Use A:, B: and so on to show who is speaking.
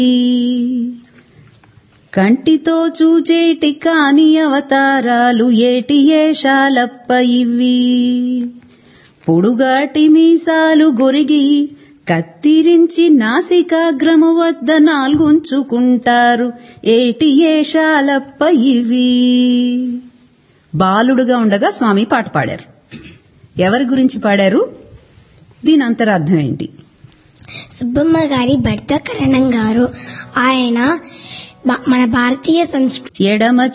A: కంటితో చూచేటి కాని అవతారాలు ఏటి ఏషాలప్ప ఇవి పొడుగాటి మీసాలు గొరిగి కత్తిరించి నాసికాగ్రము వద్ద నాల్గుంచుకుంటారు ఏటి ఏషాలప్ప ఇవి బాలుడుగా ఉండగా స్వామి పాట పాడారు ఎవరి గురించి పాడారు దీని అంతరార్థం ఏంటి
B: సుబ్బమ్మ గారి భర్త కరణం గారు ఆయన బ- మన భారతీయ సంస్కృతి
A: ఎడమ